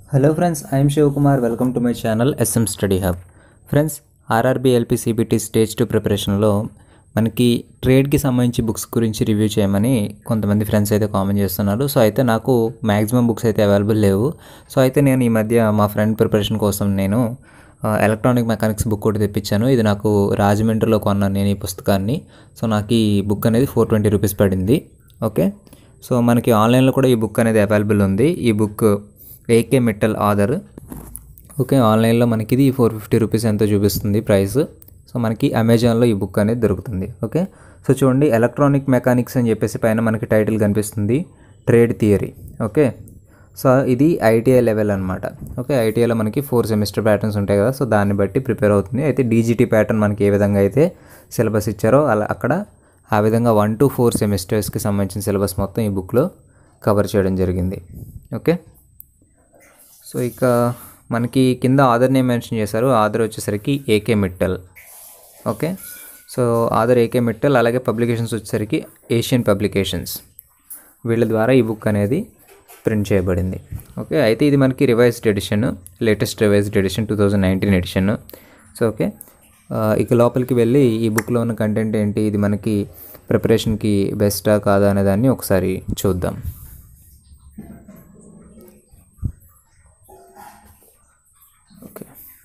hello friends I'm Shivakumar welcome to my channel SM study hub friends RRB LP CBT stage two ప్రిపరేషన్లో మనకి ట్రేడ్కి సంబంధించి books గురించి review చేయమని కొంతమంది ఫ్రెండ్స్ అయితే కామెంట్ చేస్తున్నారు సో అయితే నాకు మ్యాక్సిమం బుక్స్ అయితే అవైలబుల్ లేవు సో అయితే నేను ఈ మధ్య మా ఫ్రెండ్ ప్రిపరేషన్ కోసం నేను ఎలక్ట్రానిక్ మెకానిక్స్ బుక్ కూడా తెప్పించాను ఇది నాకు రాజమండ్రిలో కొన్నాను నేను ఈ పుస్తకాన్ని సో నాకు ఈ బుక్ అనేది ఫోర్ ట్వంటీ రూపీస్ పడింది ఓకే సో మనకి ఆన్లైన్లో కూడా ఈ బుక్ అనేది అవైలబుల్ ఉంది ఈ book AK Mittal author okay ఆన్లైన్లో మనకి ఇది ఫోర్ ఫిఫ్టీ రూపీస్ ఎంతో చూపిస్తుంది ప్రైస్ సో మనకి అమెజాన్లో ఈ బుక్ అనేది దొరుకుతుంది ఓకే సో చూడండి ఎలక్ట్రానిక్ మెకానిక్స్ అని చెప్పేసి పైన మనకి టైటిల్ కనిపిస్తుంది ట్రేడ్ థియరీ ఓకే సో ఇది ఐటీఐ లెవెల్ అనమాట ఓకే ఐటీఐలో మనకి ఫోర్ సెమిస్టర్ ప్యాటర్న్స్ ఉంటాయి కదా సో దాన్ని బట్టి ప్రిపేర్ అవుతుంది అయితే డీజీటీ ప్యాటర్న్ మనకి ఏ విధంగా అయితే సిలబస్ ఇచ్చారో అలా అక్కడ ఆ విధంగా వన్ టు ఫోర్ సెమిస్టర్స్కి సంబంధించిన సిలబస్ మొత్తం ఈ బుక్లో కవర్ చేయడం జరిగింది ఓకే సో ఇక మనకి కింద ఆధార్ నేమ్ మెన్షన్ చేశారు ఆధార్ వచ్చేసరికి AK Mittal okay so author AK Mittal అలాగే పబ్లికేషన్స్ వచ్చేసరికి ఏషియన్ పబ్లికేషన్స్ వీళ్ళ ద్వారా ఈ బుక్ అనేది ప్రింట్ చేయబడింది ఓకే అయితే ఇది మనకి revised edition latest revised edition two thousand nineteen edition so okay ఆ, ఇక లోపలికి వెళ్ళి ఈ బుక్లో ఉన్న కంటెంట్ ఏంటి ఇది మనకి ప్రిపరేషన్కి బెస్టా కాదా అనే దాన్ని ఒకసారి చూద్దాం ఓకే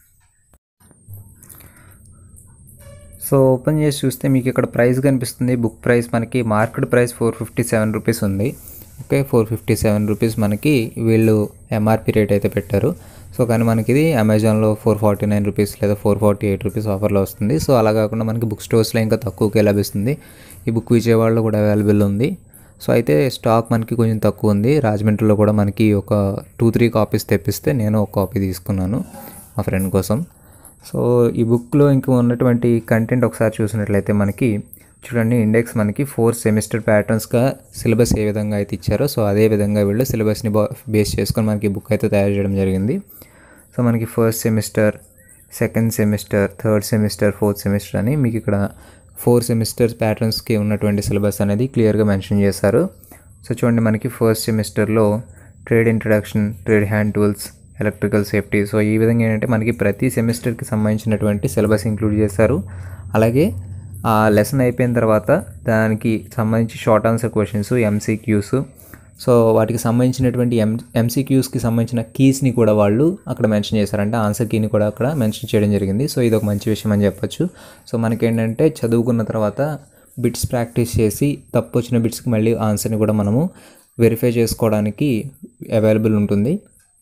సో ఓపెన్ చేసి చూస్తే మీకు ఇక్కడ ప్రైస్ కనిపిస్తుంది బుక్ ప్రైస్ మనకి market price four fifty seven rupees ఉంది okay four fifty seven rupees మనకి వీళ్ళు ఎంఆర్పి రేట్ అయితే పెట్టారు సో కానీ మనకి ఇది అమెజాన్లో ఫోర్ ఫార్టీ నైన్ రూపీస్ లేదా ఫోర్ ఫార్టీ ఎయిట్ రూపీస్ ఆఫర్లో వస్తుంది సో అలా కాకుండా మనకి బుక్ స్టోర్స్లో ఇంకా తక్కువకే లభిస్తుంది ఈ బుక్ విజయవాడలో కూడా అవైలబుల్ ఉంది సో అయితే స్టాక్ మనకి కొంచెం తక్కువ ఉంది రాజమండ్రిలో కూడా మనకి ఒక టూ త్రీ కాపీస్ తెప్పిస్తే నేను ఒక కాపీ తీసుకున్నాను మా ఫ్రెండ్ కోసం సో ఈ బుక్లో ఇంకా ఉన్నటువంటి కంటెంట్ ఒకసారి చూసినట్లయితే మనకి చూడండి ఇండెక్స్ మనకి ఫోర్ సెమిస్టర్ ప్యాటర్న్స్గా సిలబస్ ఏ విధంగా అయితే ఇచ్చారో సో అదే విధంగా వీళ్ళు సిలబస్ని బేస్ చేసుకొని మనకి ఈ బుక్ అయితే తయారు చేయడం జరిగింది సో మనకి first semester second semester third semester fourth semester అని మీకు ఇక్కడ ఫోర్ సెమిస్టర్స్ ప్యాటర్న్స్కి ఉన్నటువంటి సిలబస్ అనేది క్లియర్గా మెన్షన్ చేశారు సో చూడండి మనకి ఫస్ట్ సెమిస్టర్లో trade introduction trade hand tools electrical safety so ఈ విధంగా ఏంటంటే మనకి ప్రతి సెమిస్టర్కి సంబంధించినటువంటి సిలబస్ ఇంక్లూడ్ చేశారు అలాగే ఆ లెసన్ అయిపోయిన తర్వాత దానికి సంబంధించి short answer questions MCQs so వాటికి సంబంధించినటువంటి ఎం ఎంసీక్యూస్కి సంబంధించిన కీస్ని కూడా వాళ్ళు అక్కడ మెన్షన్ చేశారంటే ఆన్సర్ కీని కూడా అక్కడ మెన్షన్ చేయడం జరిగింది సో ఇది ఒక మంచి విషయం అని చెప్పొచ్చు సో మనకేంటంటే చదువుకున్న తర్వాత బిట్స్ ప్రాక్టీస్ చేసి తప్పు వచ్చిన బిట్స్కి మళ్ళీ ఆన్సర్ని కూడా మనము వెరిఫై చేసుకోవడానికి అవైలబుల్ ఉంటుంది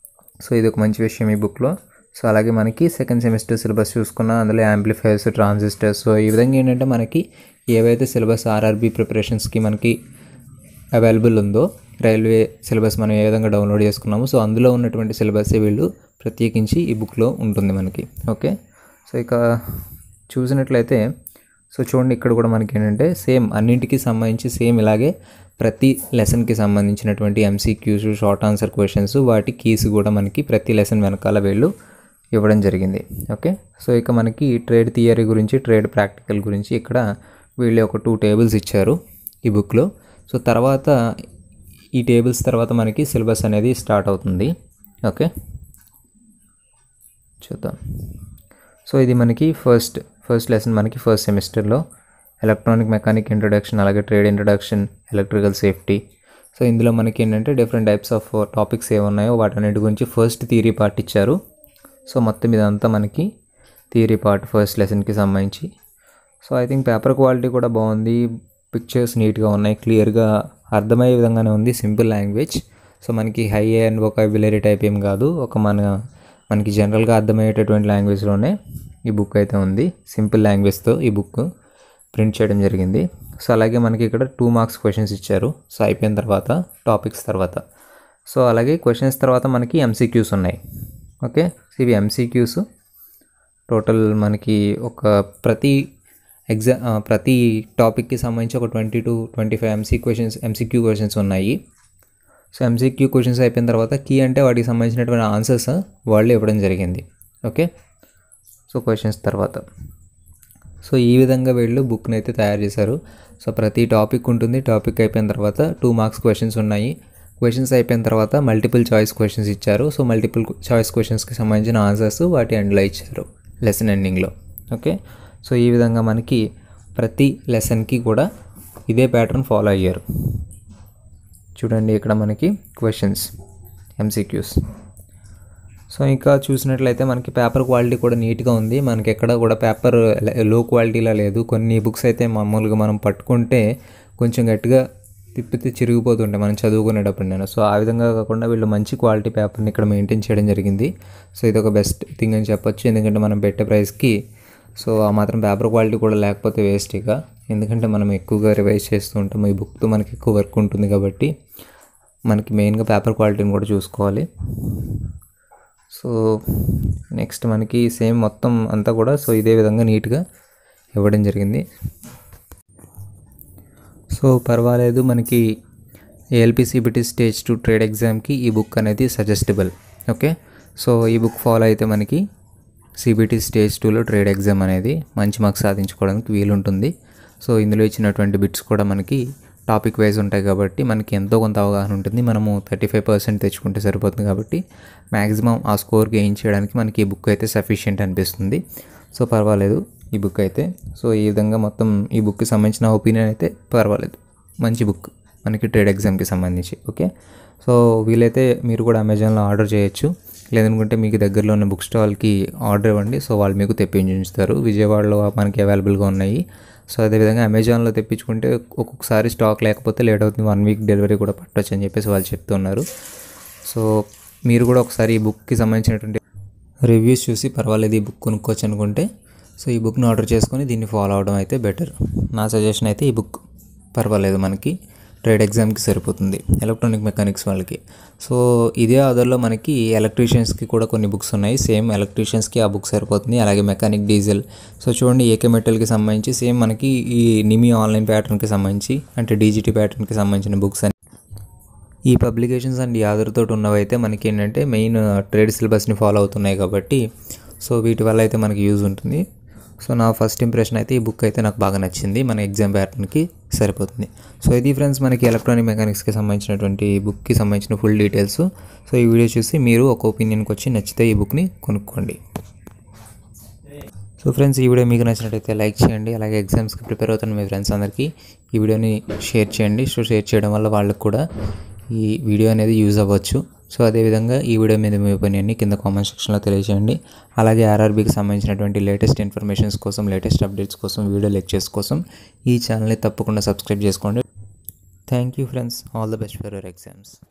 సో ఇది ఒక మంచి విషయం ఈ బుక్లో సో అలాగే మనకి సెకండ్ సెమిస్టర్ సిలబస్ చూసుకున్నా అందులో యాంప్లిఫైర్స్ ట్రాన్సిస్టర్స్ సో ఈ విధంగా ఏంటంటే మనకి ఏవైతే సిలబస్ ఆర్ఆర్బీ ప్రిపరేషన్స్కి మనకి అవైలబుల్ ఉందో రైల్వే సిలబస్ మనం ఏ విధంగా డౌన్లోడ్ చేసుకున్నామో సో అందులో ఉన్నటువంటి సిలబస్ వీళ్ళు ప్రత్యేకించి ఈ బుక్లో ఉంటుంది మనకి ఓకే సో ఇక చూసినట్లయితే సో చూడండి ఇక్కడ కూడా మనకి ఏంటంటే సేమ్ అన్నింటికి సంబంధించి సేమ్ ఇలాగే ప్రతి లెసన్కి సంబంధించినటువంటి ఎంసీక్యూస్ షార్ట్ ఆన్సర్ క్వశ్చన్స్ వాటి కీస్ కూడా మనకి ప్రతి లెసన్ వెనకాల వీళ్ళు ఇవ్వడం జరిగింది ఓకే సో ఇక మనకి ట్రేడ్ థియరీ గురించి ట్రేడ్ ప్రాక్టికల్ గురించి ఇక్కడ వీళ్ళు ఒక టూ టేబుల్స్ ఇచ్చారు ఈ బుక్లో సో తర్వాత ఈ టేబుల్స్ తర్వాత మనకి సిలబస్ అనేది స్టార్ట్ అవుతుంది ఓకే చూద్దాం సో ఇది మనకి ఫస్ట్ ఫస్ట్ లెసన్ మనకి ఫస్ట్ సెమిస్టర్లో ఎలక్ట్రానిక్ మెకానిక్ ఇంట్రడక్షన్ అలాగే trade introduction electrical safety so ఇందులో మనకి ఏంటంటే డిఫరెంట్ టైప్స్ ఆఫ్ టాపిక్స్ ఏమున్నాయో వాటన్నిటి గురించి ఫస్ట్ థియరీ పార్ట్ ఇచ్చారు సో మొత్తం ఇదంతా మనకి థియరీ పార్ట్ ఫస్ట్ లెసన్కి సంబంధించి so I think paper quality కూడా బాగుంది పిక్చర్స్ నీట్గా ఉన్నాయి క్లియర్గా అర్థమయ్యే విధంగానే ఉంది సింపుల్ లాంగ్వేజ్ సో మనకి హై అండ్ ఒక విలరీ టైప్ ఏం కాదు ఒక మన మనకి జనరల్గా అర్థమయ్యేటటువంటి లాంగ్వేజ్లోనే ఈ బుక్ అయితే ఉంది సింపుల్ లాంగ్వేజ్తో ఈ బుక్ ప్రింట్ చేయడం జరిగింది సో అలాగే మనకి ఇక్కడ టూ మార్క్స్ క్వశ్చన్స్ ఇచ్చారు సో అయిపోయిన తర్వాత టాపిక్స్ తర్వాత సో అలాగే క్వశ్చన్స్ తర్వాత మనకి ఎంసీక్యూస్ ఉన్నాయి ఓకే సో ఇవి ఎంసీక్యూస్ టోటల్ మనకి ఒక ప్రతి ఎగ్జా ఆ, ప్రతి టాపిక్కి సంబంధించి ఒక twenty two twenty five MC questions MCQ questions ఉన్నాయి సో ఎంసీక్యూ క్వశ్చన్స్ అయిపోయిన తర్వాత కీ అంటే వాటికి సంబంధించినటువంటి ఆన్సర్స్ వాళ్ళు ఇవ్వడం జరిగింది ఓకే సో క్వశ్చన్స్ తర్వాత సో ఈ విధంగా వీళ్ళు బుక్ని అయితే తయారు చేశారు సో ప్రతి టాపిక్ ఉంటుంది టాపిక్ అయిపోయిన తర్వాత టూ మార్క్స్ క్వశ్చన్స్ ఉన్నాయి క్వశ్చన్స్ అయిపోయిన తర్వాత మల్టిపుల్ చాయిస్ క్వశ్చన్స్ ఇచ్చారు సో మల్టిపుల్ చాయిస్ క్వశ్చన్స్కి సంబంధించిన ఆన్సర్స్ వాటి ఎండ్లో ఇచ్చారు లెసన్ ఎండింగ్లో ఓకే సో ఈ విధంగా మనకి ప్రతి లెసన్కి కూడా ఇదే ప్యాటర్న్ ఫాలో అయ్యారు చూడండి ఇక్కడ మనకి క్వశ్చన్స్ ఎంసీక్యూస్ సో ఇంకా చూసినట్లయితే మనకి పేపర్ క్వాలిటీ కూడా నీట్గా ఉంది మనకి ఎక్కడ కూడా పేపర్ లో క్వాలిటీలో లేదు కొన్ని బుక్స్ అయితే మామూలుగా మనం పట్టుకుంటే కొంచెం గట్టిగా తిప్పితే చిరిగిపోతుంటాయి మనం చదువుకునేటప్పుడు నేను సో ఆ విధంగా కాకుండా వీళ్ళు మంచి క్వాలిటీ పేపర్ని ఇక్కడ మెయింటైన్ చేయడం జరిగింది సో ఇది ఒక బెస్ట్ థింగ్ అని చెప్పొచ్చు ఎందుకంటే మనం పెట్టే ప్రైస్కి సో ఆ మాత్రం పేపర్ క్వాలిటీ కూడా లేకపోతే వేస్ట్ ఇక ఎందుకంటే మనం ఎక్కువగా రివైజ్ చేస్తూ ఉంటాం ఈ బుక్తో మనకి ఎక్కువ వర్క్ ఉంటుంది కాబట్టి మనకి మెయిన్గా పేపర్ క్వాలిటీని కూడా చూసుకోవాలి సో నెక్స్ట్ మనకి సేమ్ మొత్తం అంతా కూడా సో ఇదే విధంగా నీట్గా ఇవ్వడం జరిగింది సో పర్వాలేదు మనకి ALP CBT stage two trade ఎగ్జామ్కి ఈ బుక్ అనేది సజెస్టబుల్ ఓకే సో ఈ బుక్ ఫాలో అయితే మనకి సిబిటి స్టేజ్ టూలో ట్రేడ్ ఎగ్జామ్ అనేది మంచి మార్క్స్ సాధించుకోవడానికి వీలుంటుంది సో ఇందులో ఇచ్చినటువంటి బిట్స్ కూడా మనకి టాపిక్ వైజ్ ఉంటాయి కాబట్టి మనకి ఎంతో కొంత అవగాహన ఉంటుంది మనము థర్టీ ఫైవ్ పర్సెంట్ తెచ్చుకుంటే సరిపోతుంది కాబట్టి మ్యాక్సిమం ఆ స్కోర్ గెయిన్ చేయడానికి మనకి ఈ బుక్ అయితే సఫిషియెంట్ అనిపిస్తుంది సో పర్వాలేదు ఈ బుక్ అయితే సో ఈ విధంగా మొత్తం ఈ బుక్కి సంబంధించిన ఒపీనియన్ అయితే పర్వాలేదు మంచి బుక్ మనకి ట్రేడ్ ఎగ్జామ్కి సంబంధించి ఓకే సో వీలైతే మీరు కూడా అమెజాన్లో ఆర్డర్ చేయొచ్చు లేదనుకుంటే మీకు దగ్గరలో ఉన్న బుక్ స్టాల్కి ఆర్డర్ ఇవ్వండి సో వాళ్ళు మీకు తెప్పించి ఉంచుతారు విజయవాడలో మనకి అవైలబుల్గా ఉన్నాయి సో అదేవిధంగా అమెజాన్లో తెప్పించుకుంటే ఒక్కొక్కసారి స్టాక్ లేకపోతే లేట్ అవుతుంది వన్ వీక్ డెలివరీ కూడా పట్టొచ్చు అని చెప్పేసి వాళ్ళు చెప్తున్నారు సో మీరు కూడా ఒకసారి ఈ బుక్కి సంబంధించినటువంటి రివ్యూస్ చూసి పర్వాలేదు ఈ బుక్ కొనుక్కోవచ్చు అనుకుంటే సో ఈ బుక్ని ఆర్డర్ చేసుకొని దీన్ని ఫాలో అవడం అయితే బెటర్ నా సజెషన్ అయితే ఈ బుక్ పర్వాలేదు మనకి ట్రేడ్ ఎగ్జామ్కి సరిపోతుంది ఎలక్ట్రానిక్ మెకానిక్స్ వాళ్ళకి సో ఇదే ఆధార్లో మనకి ఎలక్ట్రీషియన్స్కి కూడా కొన్ని బుక్స్ ఉన్నాయి సేమ్ ఎలక్ట్రీషియన్స్కి ఆ బుక్ సరిపోతుంది అలాగే మెకానిక్ డీజిల్ సో చూడండి ఏకే మెటల్కి సంబంధించి సేమ్ మనకి ఈ నిమి ఆన్లైన్ ప్యాటర్న్కి సంబంధించి అంటే డీజీటీ ప్యాటర్న్కి సంబంధించిన బుక్స్ అని ఈ పబ్లికేషన్స్ అండ్ ఈ ఆధార్తో ఉన్నవైతే మనకి ఏంటంటే మెయిన్ ట్రేడ్ సిలబస్ని ఫాలో అవుతున్నాయి కాబట్టి సో వీటి వల్ల అయితే మనకి యూజ్ ఉంటుంది సో నా ఫస్ట్ ఇంప్రెషన్ అయితే ఈ బుక్ అయితే నాకు బాగా నచ్చింది మన ఎగ్జామ్ ప్యాటర్న్కి సరిపోతుంది సో ఇది ఫ్రెండ్స్ మనకి ఎలక్ట్రానిక్ మెకానిక్స్కి సంబంధించినటువంటి బుక్కి సంబంధించిన ఫుల్ డీటెయిల్స్ సో ఈ వీడియో చూసి మీరు ఒక ఒపీనియన్కి వచ్చి నచ్చితే ఈ బుక్ని కొనుక్కోండి సో ఫ్రెండ్స్ ఈ వీడియో మీకు నచ్చినట్టయితే లైక్ చేయండి అలాగే ఎగ్జామ్స్కి ప్రిపేర్ అవుతున్న మీ ఫ్రెండ్స్ అందరికీ ఈ వీడియోని షేర్ చేయండి సో షేర్ చేయడం వల్ల వాళ్ళకు కూడా ఈ వీడియో అనేది యూజ్ అవ్వచ్చు సో అదేవిధంగా ఈ వీడియో మీద మీ ఒపీనియన్ని కింద కామెంట్ సెక్షన్లో తెలియజేయండి అలాగే ఆర్ఆర్బీకి సంబంధించినటువంటి లేటెస్ట్ ఇన్ఫర్మేషన్స్ కోసం లేటెస్ట్ అప్డేట్స్ కోసం వీడియో లెక్చర్స్ కోసం ఈ ఛానల్ని తప్పకుండా సబ్స్క్రైబ్ చేసుకోండి thank you friends all the best for your exams